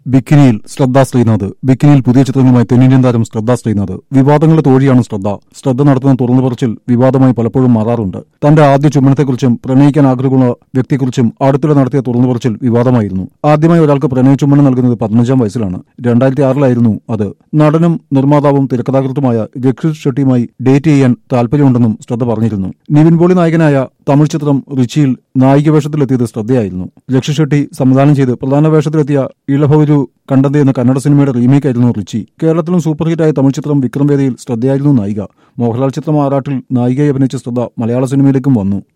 ബിക്കിനിയിൽ ശ്രദ്ധ ശ്രീനാഥ് ബിക്കിനിയിൽ പുതിയ ചിത്രങ്ങളുമായി തെന്നിന്ത്യൻ താരം ശ്രദ്ധ ശ്രീനാഥ് വിവാദങ്ങളുടെ തോഴിയാണ് ശ്രദ്ധ ശ്രദ്ധ നടത്തുന്ന തുറന്നു പറച്ചിൽ വിവാദമായി പലപ്പോഴും മാറാറുണ്ട് തന്റെ ആദ്യ ചുംബനത്തെക്കുറിച്ചും പ്രണയിക്കാൻ ആഗ്രഹമുള്ള വ്യക്തിയെക്കുറിച്ചും അടുത്തിടെ നടത്തിയ തുറന്നു പറച്ചിൽ വിവാദമായിരുന്നു ആദ്യമായി ഒരാൾക്ക് പ്രണയ ചുംബനം നൽകുന്നത് പതിനഞ്ചാം വയസ്സിലാണ് രണ്ടായിരത്തി ആറിലായിരുന്നു അത് നടനും നിർമ്മാതാവും തിരക്കഥാകൃത്തുമായ രക്ഷിത് ഷെട്ടിയുമായി ഡേറ്റ് ചെയ്യാൻ താല്പര്യമുണ്ടെന്നും ശ്രദ്ധ പറഞ്ഞിരുന്നു നിവിൻ പോളി നായകനായ തമിഴ് ചിത്രം റിച്ചിയിൽ നായിക വേഷത്തിലെത്തിയത് ശ്രദ്ധയായിരുന്നു രക്ഷി ഷെട്ടി സംവിധാനം ചെയ്ത് പ്രധാന വേഷത്തിലെത്തിയ ഇളഭവരു കണ്ടത് എന്ന കന്നഡ സിനിമയുടെ റീമേക്ക് ആയിരുന്നു റിച്ചി കേരളത്തിലും സൂപ്പർ ഹിറ്റായ തമിഴ് ചിത്രം വിക്രം വേദയിൽ ശ്രദ്ധയായിരുന്നു നായിക മോഹൻലാൽ ചിത്രം ആറാട്ടിൽ നായികയെ അഭിനയിച്ച ശ്രദ്ധ മലയാള സിനിമയിലേക്കും വന്നു